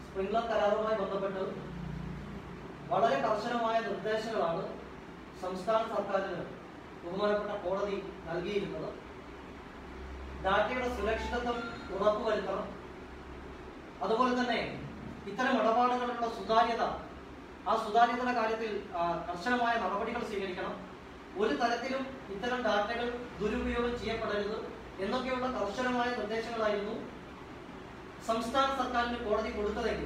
Sprinkler കരാറുമായി ബന്ധപ്പെട്ട് വളരെ കർശനമായ നിർദ്ദേശങ്ങളാണ് സംസ്ഥാന സർക്കാരിന് ബഹുമാനപ്പെട്ട കോടതി നൽകിയിരുന്നത് ഡാറ്റയുടെ സുരക്ഷിതത്വം ഉറപ്പുവരുത്തണം അതുപോലെ തന്നെ ഇത്തരം ഇടപാടുകളിലുള്ള സുതാര്യത ആ സുതാര്യതയുടെ കാര്യത്തിൽ ആ, കർശനമായ നടപടികൾ സ്വീകരിക്കണം ഒരു തരത്തിലും ഇത്തരം ഡാറ്റകൾ ദുരുപയോഗം ചെയ്യപ്പെടരുത് എന്നൊക്കെയുള്ള കർശനമായ നിർദ്ദേശങ്ങളായിരുന്നു സംസ്ഥാന സർക്കാരിന് കോടതി കൊടുത്തതെങ്കിൽ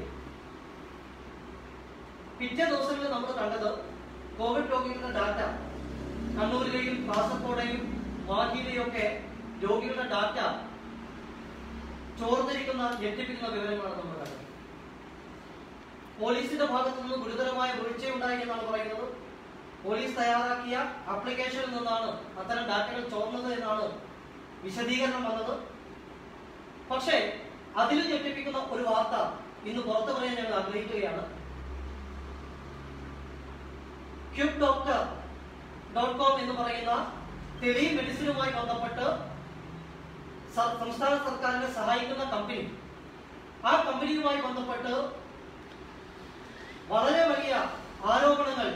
പിറ്റേ ദിവസങ്ങളിൽ നമ്മൾ കണ്ടത് കോവിഡ് രോഗികളുടെ ഡാറ്റ കണ്ണൂരിലെയും കാസർഗോഡെയും മാഹിയിലെയും ഒക്കെ രോഗികളുടെ ഡാറ്റ ചോർന്നിരിക്കുന്ന ഞെട്ടിപ്പിക്കുന്ന വിവരങ്ങളാണ് നമ്മൾ കണ്ടത് പോലീസിന്റെ ഭാഗത്തു നിന്ന് ഗുരുതരമായ വീഴ്ചയുണ്ടായി എന്നാണ് പറയുന്നത് പോലീസ് തയ്യാറാക്കിയ ആപ്ലിക്കേഷനിൽ നിന്നാണ് അത്തരം ഡാറ്റകൾ ചോർന്നത് എന്നാണ് വിശദീകരണം വന്നത് പക്ഷേ അതിലും ഞെട്ടിപ്പിക്കുന്ന ഒരു വാർത്ത ഇന്ന് പുറത്തു പറയാൻ ഞങ്ങൾ ആഗ്രഹിക്കുകയാണ് ക്യൂബ് ഡോക്ടർ ഡോട്ട് കോം എന്ന് പറയുന്ന ടെലി മെഡിസിനുമായി ബന്ധപ്പെട്ട് സ- സംസ്ഥാന സർക്കാരിനെ സഹായിക്കുന്ന കമ്പനി ആ കമ്പനിയുമായി ബന്ധപ്പെട്ട് വളരെ വലിയ ആരോപണങ്ങൾ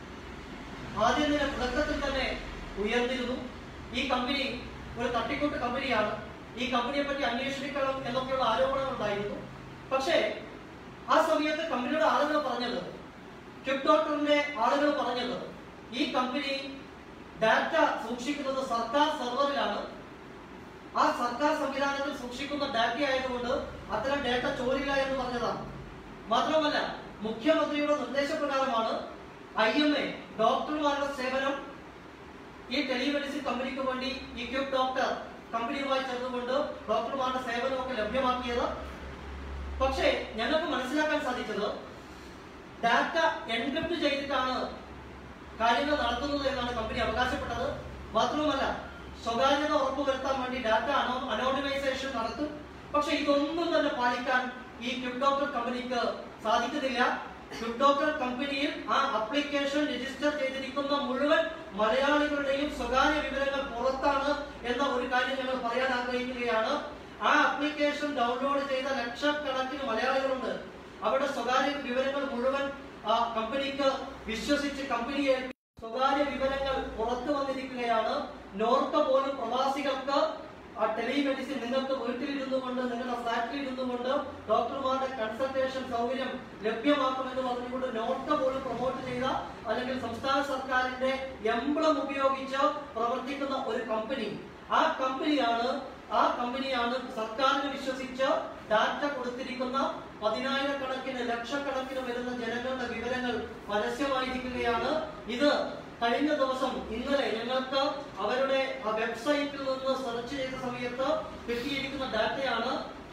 ആദ്യം തന്നെ തുടക്കത്തിൽ തന്നെ ഉയർന്നിരുന്നു ഈ കമ്പനി ഒരു തട്ടിക്കൂട്ട് കമ്പനിയാണ് ഈ കമ്പനിയെ പറ്റി അന്വേഷിക്കണം എന്നൊക്കെയുള്ള ആരോപണങ്ങൾ ഉണ്ടായിരുന്നു പക്ഷേ ആ സമയത്ത് കമ്പനിയുടെ ആളുകൾ പറഞ്ഞത് ക്യൂബ് ഡോക്ടറിന്റെ ആളുകൾ പറഞ്ഞത് ഈ കമ്പനി ഡാറ്റ സൂക്ഷിക്കുന്നത് സർക്കാർ സെർവറിലാണ് ആ സർക്കാർ സംവിധാനത്തിൽ സൂക്ഷിക്കുന്ന ഡാറ്റ ആയതുകൊണ്ട് അത്തരം ഡാറ്റ ചോരില്ല എന്ന് പറഞ്ഞതാണ് മാത്രമല്ല മുഖ്യമന്ത്രിയുടെ നിർദ്ദേശപ്രകാരമാണ് ഐ എം എ ഡോക്ടർമാരുടെ സേവനം ഈ ടെലിമെഡിസിൻ കമ്പനിക്ക് വേണ്ടി ഈ ക്യൂബ് ഡോക്ടർ കമ്പനിയുമായി ചേർന്നുകൊണ്ട് ഡോക്ടർമാരുടെ സേവനമൊക്കെ ലഭ്യമാക്കിയത് പക്ഷേ ഞങ്ങൾക്ക് മനസ്സിലാക്കാൻ സാധിച്ചത് ഡാറ്റ എൻക്രിപ്റ്റ് ചെയ്തിട്ടാണ് കാര്യങ്ങൾ നടത്തുന്നത് എന്നാണ് കമ്പനി അവകാശപ്പെട്ടത് മാത്രവുമല്ല സ്വകാര്യത ഉറപ്പുവരുത്താൻ വേണ്ടി ഡാറ്റ അനോ അനോണിമൈസേഷൻ നടത്തും പക്ഷെ ഇതൊന്നും തന്നെ പാലിക്കാൻ ഈ ക്യൂബ് ഡോക്ടർ കമ്പനിക്ക് സാധിക്കുന്നില്ല ക്യൂബ് ഡോക്ടർ കമ്പനിയിൽ ആ അപ്ലിക്കേഷൻ രജിസ്റ്റർ ചെയ്തിരിക്കുന്ന മുഴുവൻ മലയാളികളുടെയും സ്വകാര്യ വിവരങ്ങൾ പുറത്താണ് എന്ന ഒരു കാര്യം ഞങ്ങൾ പറയാൻ ആഗ്രഹിക്കുകയാണ് ആ അപ്ലിക്കേഷൻ ഡൗൺലോഡ് ചെയ്ത ലക്ഷക്കണക്കിന് മലയാളികളുണ്ട് അവരുടെ സ്വകാര്യ വിവരങ്ങൾ മുഴുവൻ ആ കമ്പനിക്ക് വിശ്വസിച്ച് കമ്പനിയെ സ്വകാര്യ വിവരങ്ങൾ പുറത്തു വന്നിരിക്കുകയാണ് നോർക്ക പോലും പ്രവാസികൾക്ക് ആ ടെലിമെഡിസിൻ നിങ്ങൾക്ക് വീട്ടിലിരുന്നു കൊണ്ട് നിങ്ങളുടെ ഫ്ലാറ്റിൽ ഇരുന്നു കൊണ്ട് ഡോക്ടർമാരുടെ കൺസൾട്ടേഷൻ സൗകര്യം ലഭ്യമാക്കുമെന്ന് പറഞ്ഞുകൊണ്ട് നോർക്ക പോലും പ്രൊമോട്ട് ചെയ്ത അല്ലെങ്കിൽ സംസ്ഥാന സർക്കാരിന്റെ എംബ്ലം ഉപയോഗിച്ച് പ്രവർത്തിക്കുന്ന ഒരു കമ്പനി ആ കമ്പനിയാണ് ആ കമ്പനിയാണ് സർക്കാരിന് വിശ്വസിച്ച് ഡാറ്റ കൊടുത്തിരിക്കുന്ന പതിനായിരക്കണക്കിന് ലക്ഷക്കണക്കിന് വരുന്ന ജനങ്ങളുടെ വിവരങ്ങൾ പരസ്യമായിരിക്കുകയാണ് ഇത് കഴിഞ്ഞ ദിവസം ഇന്നലെ ഞങ്ങൾക്ക് അവരുടെ ആ വെബ്സൈറ്റിൽ നിന്ന് സെർച്ച് ചെയ്ത സമയത്ത് കിട്ടിയിരിക്കുന്ന ഡാറ്റയാണ്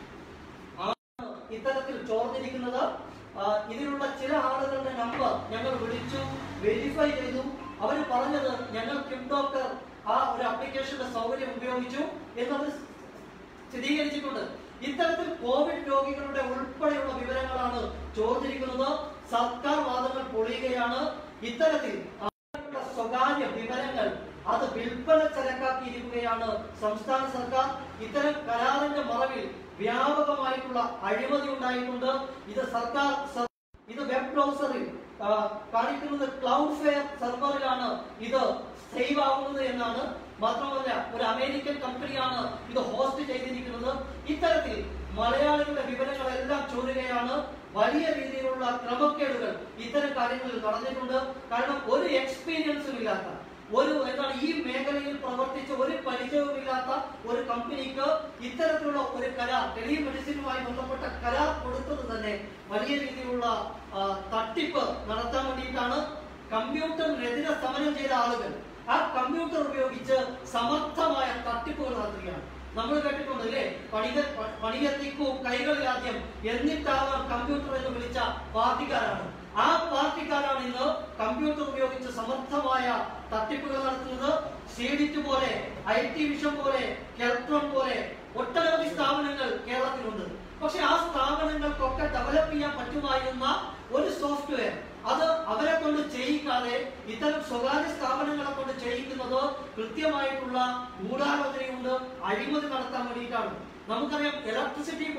ആണ് ഇത്തരത്തിൽ ചോർന്നിരിക്കുന്നത് ആ, ഇതിലുള്ള ചില ആളുകളുടെ നമ്പർ ഞങ്ങൾ വിളിച്ചു വെരിഫൈ ചെയ്തു അവർ പറഞ്ഞത് ഞങ്ങൾ കിം ഡോക്ടർ ആ ഒരു ആപ്ലിക്കേഷന്റെ സൗകര്യം ഉപയോഗിച്ചു എന്നത് സ്ഥിരീകരിച്ചിട്ടുണ്ട് ഇത്തരത്തിൽ കോവിഡ് രോഗികളുടെ ഉൾപ്പെടെയുള്ള വിവരങ്ങളാണ് ചോർന്നിരിക്കുന്നത് സർക്കാർ വാദങ്ങൾ പൊളിയുകയാണ് ഇത്തരത്തിൽ ആളുകളുടെ സ്വകാര്യ വിവരങ്ങൾ അത് വിൽപ്പന ചരക്കാക്കിയിരിക്കുകയാണ് സംസ്ഥാന സർക്കാർ ഇത്തരം കരാറിന്റെ മറവിൽ വ്യാപകമായിട്ടുള്ള അഴിമതി ഉണ്ടായിട്ടുണ്ട് ഇത് സർക്കാർ സ- ഇത് വെബ് ബ്രൗസറിൽ ആ, കാണിക്കുന്നത് ക്ലൗഡ് ഫെയർ സെർവറിലാണ് ഇത് സേവ് ആവുന്നത് എന്നാണ് മാത്രമല്ല ഒരു അമേരിക്കൻ കമ്പനിയാണ് ഇത് ഹോസ്റ്റ് ചെയ്തിരിക്കുന്നത് ഇത്തരത്തിൽ മലയാളികളുടെ വിവരങ്ങളെല്ലാം ചോരുകയാണ് വലിയ രീതിയിലുള്ള ക്രമക്കേടുകൾ ഇത്തരം കാര്യങ്ങളിൽ നടന്നിട്ടുണ്ട് കാരണം ഒരു എക്സ്പീരിയൻസും ഇല്ലാത്ത ഒരു എന്താണ് ഈ മേഖലയിൽ പ്രവർത്തിച്ച ഒരു പരിചയവുമില്ലാത്ത ഒരു കമ്പനിക്ക് ഇത്തരത്തിലുള്ള ഒരു കരാർ ടെലിമെഡിസിനുമായി ബന്ധപ്പെട്ട കരാർ കൊടുത്തത് തന്നെ വലിയ രീതിയിലുള്ള ആ, തട്ടിപ്പ് നടത്താൻ വേണ്ടിയിട്ടാണ് കമ്പ്യൂട്ടറിനെതിരെ സമരം ചെയ്ത ആളുകൾ ആ കമ്പ്യൂട്ടർ ഉപയോഗിച്ച് സമർത്ഥമായ തട്ടിപ്പുകൾ നടത്തുകയാണ് നമ്മൾ കേട്ടിട്ടുണ്ട് അല്ലേ പണിക പ- പണിയെത്തിക്കൂ കൈകളിൽ ആദ്യം എന്നിട്ടാവാം കമ്പ്യൂട്ടർ എന്ന് വിളിച്ച പാർട്ടിക്കാരാണ് ആ പാർട്ടിക്കാരാണ് ഇന്ന് കമ്പ്യൂട്ടർ ഉപയോഗിച്ച് സമർത്ഥമായ തട്ടിപ്പുകൾ നടത്തുന്നത് സീഡിറ്റ് പോലെ ഐ ടി വിഷൻ പോലെ കെൽട്രോൺ പോലെ ഒട്ടനവധി സ്ഥാപനങ്ങൾ കേരളത്തിലുണ്ട് പക്ഷെ ആ സ്ഥാപനങ്ങൾക്കൊക്കെ ഡെവലപ്പ് ചെയ്യാൻ പറ്റുമായിരുന്ന ഒരു സോഫ്റ്റ്വെയർ അത് അവരെ കൊണ്ട് ചെയ്യിക്കാതെ ഇത്തരം സ്വകാര്യ സ്ഥാപനങ്ങളെ കൊണ്ട് ചെയ്യിക്കുന്നത് കൃത്യമായിട്ടുള്ള ഗൂഢാലോചനയുണ്ട് അഴിമതി നടത്താൻ വേണ്ടിയിട്ടാണ് നമുക്കറിയാം ഇലക്ട്രിസിറ്റി ബോർഡിന് വേണ്ടി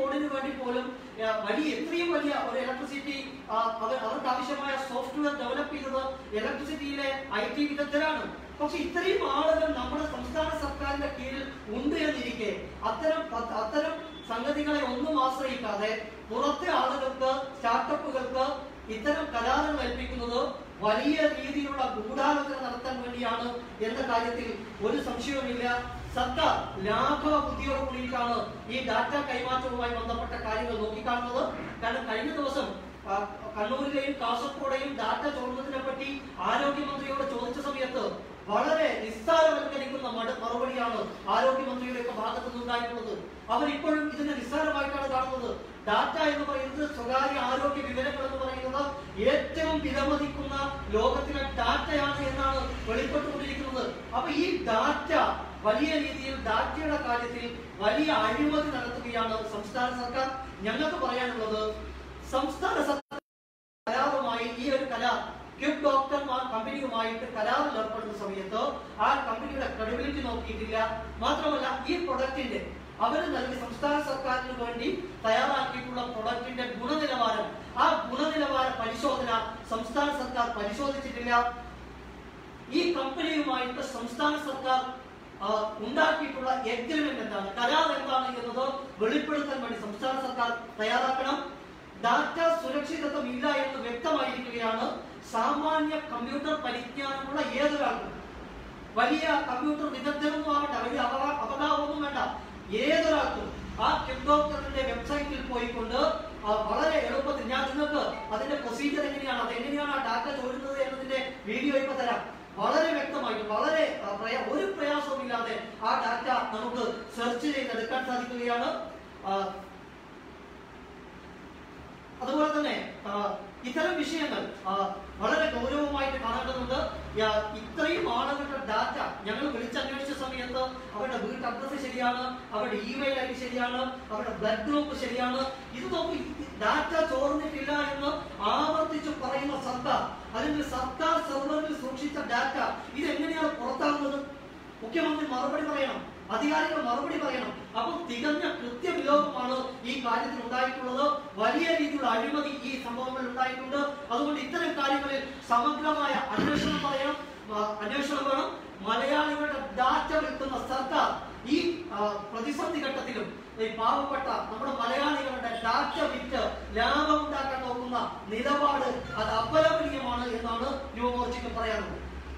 വേണ്ടി പോലും ആ, വലിയ എത്രയും വലിയ ഒരു ഇലക്ട്രിസിറ്റി അവർ അവർക്ക് ആവശ്യമായ സോഫ്റ്റ്വെയർ ഡെവലപ്പ് ചെയ്തത് ഇലക്ട്രിസിറ്റിയിലെ ഐ ടി വിദഗ്ധരാണ് പക്ഷെ ഇത്രയും ആളുകൾ നമ്മുടെ സംസ്ഥാന സർക്കാരിന്റെ കീഴിൽ ഉണ്ട് എന്നിരിക്കെ അത്തരം പ- അത്തരം സംഗതികളെ ഒന്നും ആശ്രയിക്കാതെ പുറത്തെ ആളുകൾക്ക് സ്റ്റാർട്ടപ്പുകൾക്ക് ഇത്തരം കരാറുകൾ ഏൽപ്പിക്കുന്നത് വലിയ രീതിയിലുള്ള ഗൂഢാലോചന നടത്താൻ വേണ്ടിയാണ് എന്ന കാര്യത്തിൽ ഒരു സംശയവുമില്ല സർക്കാർ ലാഘവ ബുദ്ധിയോട് കൂടിയിട്ടാണ് ഈ ഡാറ്റ കൈമാറ്റവുമായി ബന്ധപ്പെട്ട കാര്യങ്ങൾ നോക്കിക്കാണുന്നത് കാരണം കഴിഞ്ഞ ദിവസം ആ, കണ്ണൂരിലെയും കാസർഗോഡെയും ഡാറ്റ ചോർന്നതിനെ പറ്റി ആരോഗ്യമന്ത്രിയോട് ചോദിച്ച സമയത്ത് വളരെ നിസ്സാരവൽക്കരിക്കുന്ന മട- മറുപടിയാണ് ആരോഗ്യമന്ത്രിയുടെ ഒക്കെ ഭാഗത്തു നിന്നുണ്ടായിട്ടുള്ളത് അവരിപ്പോഴും ഇതിനെ നിസ്സാരമായിട്ടാണ് കാണുന്നത് ഡാറ്റ എന്ന് പറയുന്നത് സ്വകാര്യ ആരോഗ്യ വിവരങ്ങൾ എന്ന് പറയുന്നത് ഏറ്റവും വിലമതിക്കുന്ന ലോകത്തിലെ ഡാറ്റയാണ് എന്നാണ് വെളിപ്പെട്ടുകൊണ്ടിരിക്കുന്നത് അപ്പൊ ഈ ഡാറ്റ വലിയ രീതിയിൽ ഡാറ്റയുടെ കാര്യത്തിൽ വലിയ അഴിമതി നടത്തുകയാണ് സംസ്ഥാന സർക്കാർ ഞങ്ങൾക്ക് പറയാനുള്ളത് സംസ്ഥാന സർക്കാർ കരാറുമായി ഈ ഒരു കരാർ ക്യൂബ് ഡോക്ടർമാർ കമ്പനിയുമായിട്ട് കരാറിൽ ഏർപ്പെടുന്ന സമയത്ത് ആ കമ്പനിയുടെ ക്രെഡിബിലിറ്റി നോക്കിയിട്ടില്ല മാത്രമല്ല ഈ പ്രൊഡക്റ്റിന്റെ അവർ നൽകി സംസ്ഥാന സർക്കാരിന് വേണ്ടി തയ്യാറാക്കിയിട്ടുള്ള പ്രൊഡക്റ്റിന്റെ ഗുണനിലവാരം ആ ഗുണനിലവാര പരിശോധന സംസ്ഥാന സർക്കാർ പരിശോധിച്ചിട്ടില്ല ഈ കമ്പനിയുമായിട്ട് സംസ്ഥാന സർക്കാർ ആ, ഉണ്ടാക്കിയിട്ടുള്ള എഗ്രിമെന്റ് എന്താണ് കരാർ എന്താണ് എന്നത് വെളിപ്പെടുത്താൻ വേണ്ടി സംസ്ഥാന സർക്കാർ തയ്യാറാക്കണം ഡാറ്റ സുരക്ഷിതത്വം ഇല്ല എന്ന് വ്യക്തമായിരിക്കുകയാണ് സാമാന്യ കമ്പ്യൂട്ടർ പരിജ്ഞാനമുള്ള ഏതൊരാൾക്കും വലിയ കമ്പ്യൂട്ടർ വിദഗ്ധരൊന്നും ആവണ്ട വലിയ അവകാ- അവഗാഹമൊന്നും വേണ്ട ഏതൊരാൾക്കും ആ ക്രിപ്റ്റോക്കറിന്റെ വെബ്സൈറ്റിൽ പോയിക്കൊണ്ട് ആ വളരെ എളുപ്പത്തിൽ ഞാൻ നിങ്ങൾക്ക് അതിന്റെ പ്രൊസീജിയർ എങ്ങനെയാണ് അത് എങ്ങനെയാണ് ആ ഡാറ്റ ചോരുന്നത് എന്നതിന്റെ വീഡിയോ ഇപ്പൊ തരാം വളരെ വ്യക്തമായിട്ട് വളരെ ആ, പ്രയാ- ഒരു പ്രയാസവും ഇല്ലാതെ ആ ഡാറ്റ നമുക്ക് സെർച്ച് ചെയ്തെടുക്കാൻ സാധിക്കുകയാണ് ആ, അതുപോലെ തന്നെ ആ, ഇത്തരം വിഷയങ്ങൾ ആ, വളരെ ഗൗരവമായിട്ട് കാണേണ്ടതുണ്ട് യാ- ഇത്രയും ആളുകളുടെ ഡാറ്റ ഞങ്ങൾ വിളിച്ചന്വേഷിച്ച സമയത്ത് അവരുടെ വീട്ട് അഡ്രസ് ശരിയാണ് അവരുടെ ഇമെയിൽ ഐ ഡി ശരിയാണ് അവരുടെ ബ്ലഡ് ഗ്രൂപ്പ് ശരിയാണ് ഇത് നോക്കി ഡാറ്റ ചോർന്നിട്ടില്ല എന്ന് ആവർത്തിച്ച് പറയുന്ന സർക്കാർ അല്ലെങ്കിൽ സർക്കാർ സെർവറിൽ സൂക്ഷിച്ച ഡാറ്റ ഇത് എങ്ങനെയാണ് പുറത്താകുന്നത് മുഖ്യമന്ത്രി മറുപടി പറയണം അധികാരികൾ മറുപടി പറയണം അപ്പോൾ തികഞ്ഞ കൃത്യവിലോപമാണ് ഈ കാര്യത്തിൽ ഉണ്ടായിട്ടുള്ളത് വലിയ രീതിയിലുള്ള അഴിമതി ഈ സംഭവങ്ങളിൽ ഉണ്ടായിട്ടുണ്ട് അതുകൊണ്ട് ഇത്തരം കാര്യങ്ങളിൽ സമഗ്രമായ അന്വേഷണം പറയണം ആ, അന്വേഷണം വേണം മലയാളികളുടെ ഡാറ്റ വിൽക്കുന്ന സർക്കാർ ഈ ആ, പ്രതിസന്ധി ഘട്ടത്തിലും ഈ പാവപ്പെട്ട നമ്മുടെ മലയാളികളുടെ ഡാറ്റ വിറ്റ് ലാഭം ഉണ്ടാക്കാൻ നോക്കുന്ന നിലപാട് അത് അപലപനീയമാണ് എന്നാണ് യുവമോർച്ചയ്ക്ക് പറയാനുള്ളത്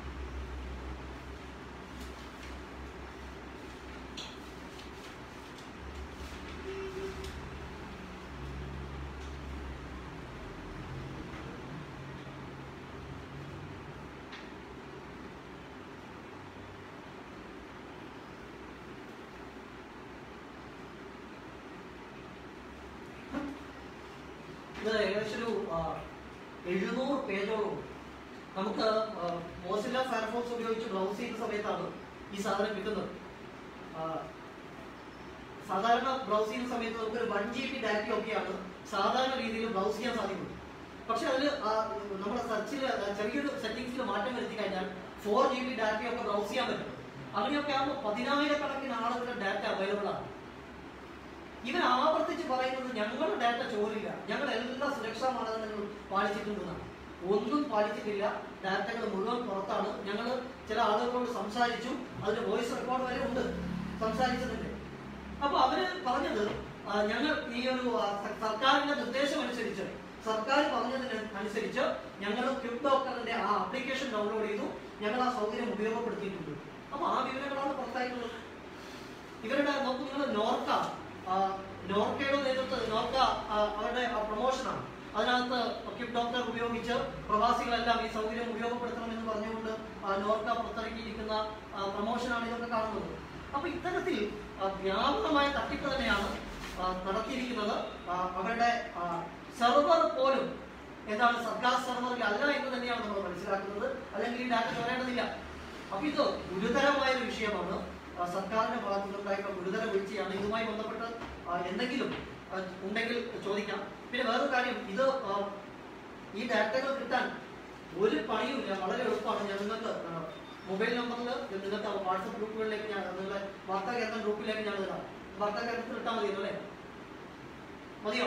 ഇത് ഏകദേശം ഒരു ആ, എഴുന്നൂറ് പേജോളം ഉണ്ട്. നമുക്ക് മോസില്ല ഫയർഫോക്സ് ഉപയോഗിച്ച് ബ്രൗസ് ചെയ്യുന്ന സമയത്താണ് ഈ സാധനം കിട്ടുന്നത് ആ, സാധാരണ ബ്രൗസ് ചെയ്യുന്ന സമയത്ത് നമുക്ക് ഒരു വൺ ജി ബി ഡാറ്റ ഒക്കെയാണ് സാധാരണ രീതിയിൽ ബ്രൗസ് ചെയ്യാൻ സാധിക്കുന്നത് പക്ഷെ അതിൽ നമ്മുടെ സെർച്ചിൽ ചെറിയൊരു സെറ്റിംഗ്സിൽ മാറ്റം വരുത്തി കഴിഞ്ഞാൽ ഫോർ ജി ബി ഡാറ്റയൊക്കെ ബ്രൗസ് ചെയ്യാൻ പറ്റും അങ്ങനെയൊക്കെ ആകുമ്പോൾ പതിനായിരക്കണക്കിന് ആളുകളുടെ ഡാറ്റ അവൈലബിൾ ആണ് ഇവൻ ആവർത്തിച്ച് പറയുന്നത് ഞങ്ങളുടെ ഡാറ്റ ചോരില്ല ഞങ്ങൾ എല്ലാ സുരക്ഷാ മാനദണ്ഡങ്ങളും പാലിച്ചിട്ടുണ്ടെന്നാണ് ഒന്നും പാലിച്ചിട്ടില്ല ഡാറ്റകൾ മുഴുവൻ പുറത്താണ് ഞങ്ങൾ ചില ആളുകളോട് സംസാരിച്ചു അതിന്റെ വോയിസ് റെക്കോർഡ് വരെ ഉണ്ട് സംസാരിച്ചതിന്റെ അപ്പൊ അവര് പറഞ്ഞത് ആ, ഞങ്ങൾ ഈ ഒരു ആ, സ- സർക്കാരിന്റെ നിർദ്ദേശം അനുസരിച്ച് സർക്കാർ പറഞ്ഞതിന് അനുസരിച്ച് ഞങ്ങൾ ക്യൂബ് ഡോക്ടറിന്റെ ആ ആപ്ലിക്കേഷൻ ഡൗൺലോഡ് ചെയ്തു ഞങ്ങൾ ആ സൗകര്യം ഉപയോഗപ്പെടുത്തിയിട്ടുണ്ട് അപ്പൊ ആ വിവരങ്ങളാണ് പുറത്തായിട്ടുള്ളത് ഇവരുടെ നോക്കൂ നിങ്ങൾ നോർക്ക ആ, നോർക്കയുടെ നേതൃത്വം നോർക്ക ആ, അവരുടെ പ്രൊമോഷനാണ് അതിനകത്ത് ക്യൂബ് ഡോക്ടർ ഉപയോഗിച്ച് പ്രവാസികളെല്ലാം ഈ സൗകര്യം ഉപയോഗപ്പെടുത്തണമെന്ന് പറഞ്ഞുകൊണ്ട് ആ, നോർക്ക പുറത്തിറക്കിയിരിക്കുന്ന ആ, പ്രൊമോഷനാണ് ഇതൊക്കെ കാണുന്നത് അപ്പൊ ഇത്തരത്തിൽ ആ, വ്യാപകമായ തട്ടിപ്പ് തന്നെയാണ് ആ, നടത്തിയിരിക്കുന്നത് ആ, അവരുടെ സെർവർ പോലും എന്താണ് സർക്കാർ സെർവറിൽ അല്ല എന്ന് തന്നെയാണ് നമ്മൾ മനസ്സിലാക്കുന്നത് അല്ലെങ്കിൽ ഈ ഡാറ്റ ചോരേണ്ടതില്ല അപ്പൊ ഇത് ഗുരുതരമായ ഒരു വിഷയമാണ് ആ, സർക്കാരിന്റെ ഭാഗത്തു നിന്നുണ്ടായിട്ടുള്ള ഗുരുതര വീഴ്ചയാണ് ഇതുമായി ബന്ധപ്പെട്ട് ആ, എന്തെങ്കിലും ആ, ഉണ്ടെങ്കിൽ ചോദിക്കാം പിന്നെ വേറൊരു കാര്യം ഇത് ആ, ഈ ഡാറ്റകൾ കിട്ടാൻ ഒരു പണിയുമില്ല വളരെ എളുപ്പമാണ് ഞാൻ നിങ്ങൾക്ക് ആ, മൊബൈൽ നമ്പറിൽ നിങ്ങൾക്ക് വാട്സപ്പ് ഗ്രൂപ്പുകളിലേക്ക് ഞാൻ നിങ്ങളുടെ വാർത്താ കേന്ദ്രം ഗ്രൂപ്പിലേക്ക് ഞാൻ ഇടാം വാർത്താ കേന്ദ്രത്തിൽ ഇട്ടാൽ മതിയല്ലോ അല്ലേ മതിയോ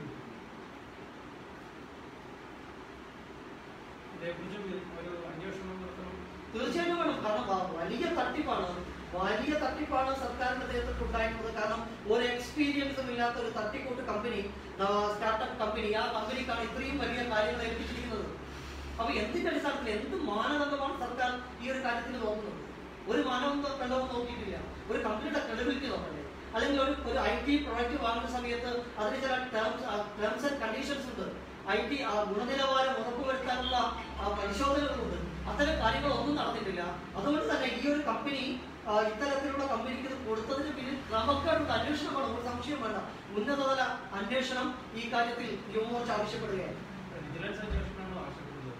ഇതേക്കുറിച്ച് ഒരു അന്വേഷണം നടത്തണം തീർച്ചയായിട്ടും വേണം കാരണം വ- വലിയ തട്ടിപ്പാണ് വലിയ തട്ടിപ്പാണ് സർക്കാരിന്റെ നേതൃത്വത്തിൽ ഉണ്ടായിരുന്നത് കാരണം ഒരു എക്സ്പീരിയൻസും ഇല്ലാത്ത ഒരു തട്ടിക്കൂട്ട് കമ്പനി സ്റ്റാർട്ടപ്പ് കമ്പനി ആ കമ്പനിക്കാണ് ഇത്രയും വലിയ കാര്യങ്ങൾ ഏൽപ്പിച്ചിരിക്കുന്നത് അപ്പൊ എന്തിന്റെ അടിസ്ഥാനത്തിൽ എന്ത് മാനദണ്ഡമാണ് സർക്കാർ ഈ ഒരു കാര്യത്തിൽ നോക്കുന്നത് ഒരു മാനദണ്ഡവും നോക്കിയിട്ടില്ല ഒരു കമ്പനിയുടെ ക്രെഡിബിലിറ്റി നോക്കണ്ടേ അല്ലെങ്കിൽ ഒരു ഒരു ഐ ടി പ്രൊഡക്റ്റ് വാങ്ങുന്ന സമയത്ത് അതിന് ചില ടേംസ് ടേംസ് ആൻഡ് കണ്ടീഷൻസ് ഉണ്ട് ഐ ടി ഗുണനിലവാരം ഉറപ്പുവരുത്താനുള്ള ആ, പരിശോധനകളുണ്ട് അത്തരം കാര്യങ്ങളൊന്നും നടന്നിട്ടില്ല അതുകൊണ്ട് തന്നെ ഈ ഒരു കമ്പനി ആ, ഇത്തരത്തിലുള്ള കമ്പനിക്ക് ഇത് കൊടുത്തതിന് പിന്നിൽ ക്രമക്കേടുള്ള അന്വേഷണമാണ് ഒരു സംശയം വേണ്ട ഉന്നതതല അന്വേഷണം ഈ കാര്യത്തിൽ യുവമോർച്ച ആവശ്യപ്പെടുകയാണ് വിജിലൻസ് അന്വേഷണമാണ് ആവശ്യപ്പെടുന്നത്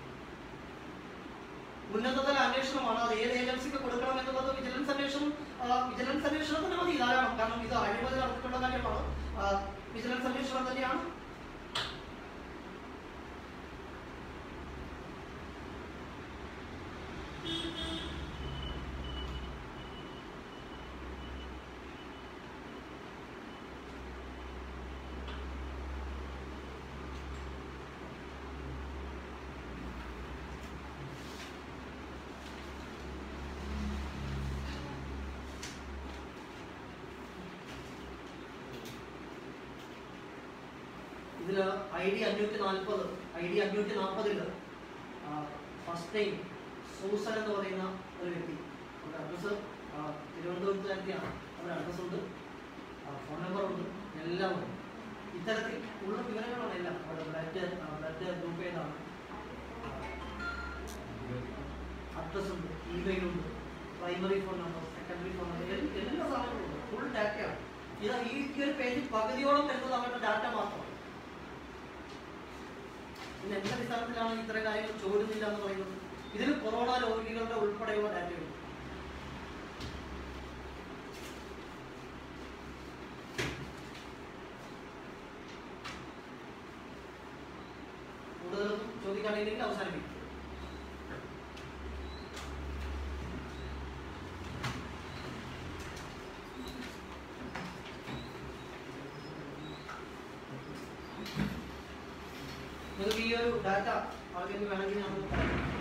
ഉന്നതതല അന്വേഷണമാണ് അത് ഏത് ഏജൻസിക്ക് കൊടുക്കണം എന്നുള്ളത് വിജിലൻസ് അന്വേഷണം ആ, വിജിലൻസ് അന്വേഷണം തന്നെ മതി ധാരാളം കാരണം ഇത് അഴിമതി നടത്തിയിട്ടുള്ള കാര്യമാണ് ആ, വിജിലൻസ് അന്വേഷണം തന്നെയാണ് ഇതില് ഐ ഡി അഞ്ഞൂറ്റി നാൽപ്പത് ഐ ഡി അഞ്ഞൂറ്റി നാൽപ്പതില് ഫസ്റ്റ് നെയിം സൂസൻ എന്ന് പറയുന്ന ഒരു വ്യക്തി അവരുടെ അഡ്രസ് തിരുവനന്തപുരത്തുകാരിയാണ് അവരുടെ അഡ്രസ് ഉണ്ട് ഫോൺ നമ്പർ ഉണ്ട് എല്ലാം ഉണ്ട് ഇത്തരത്തിൽ ഉള്ള വിവരങ്ങളാണ് എല്ലാം അവരുടെ ബ്ലഡ് ബ്ലഡ് ഗ്രൂപ്പ് ഏതാണ് അഡ്രസ് ഉണ്ട് ഇമെയിൽ ഉണ്ട് primary phone number secondary phone number എല്ലാ സാധനങ്ങളും ഉണ്ട് ഫുൾ ഡാറ്റയാണ് ഇത് ഈ ഈ ഒരു പേജിൽ പകുതിയോളം വരുന്നത് അവരുടെ ഡാറ്റ മാത്രമാണ് പിന്നെ എന്ത് അടിസ്ഥാനത്തിലാണ് ഇത്തരം കാര്യങ്ങൾ ചോരുന്നില്ല എന്ന് പറയുന്നത് ഇതിൽ കൊറോണ രോഗികളുടെ ഉൾപ്പെടെയുള്ള ഡാറ്റയുണ്ട് കൂടുതലൊന്നും ചോദിക്കാണെങ്കിൽ അവസാനിപ്പിക്കും നിങ്ങൾക്ക് ഈ ഒരു ഡാറ്റ ആർക്കെങ്കിലും വേണമെങ്കിൽ ഞാൻ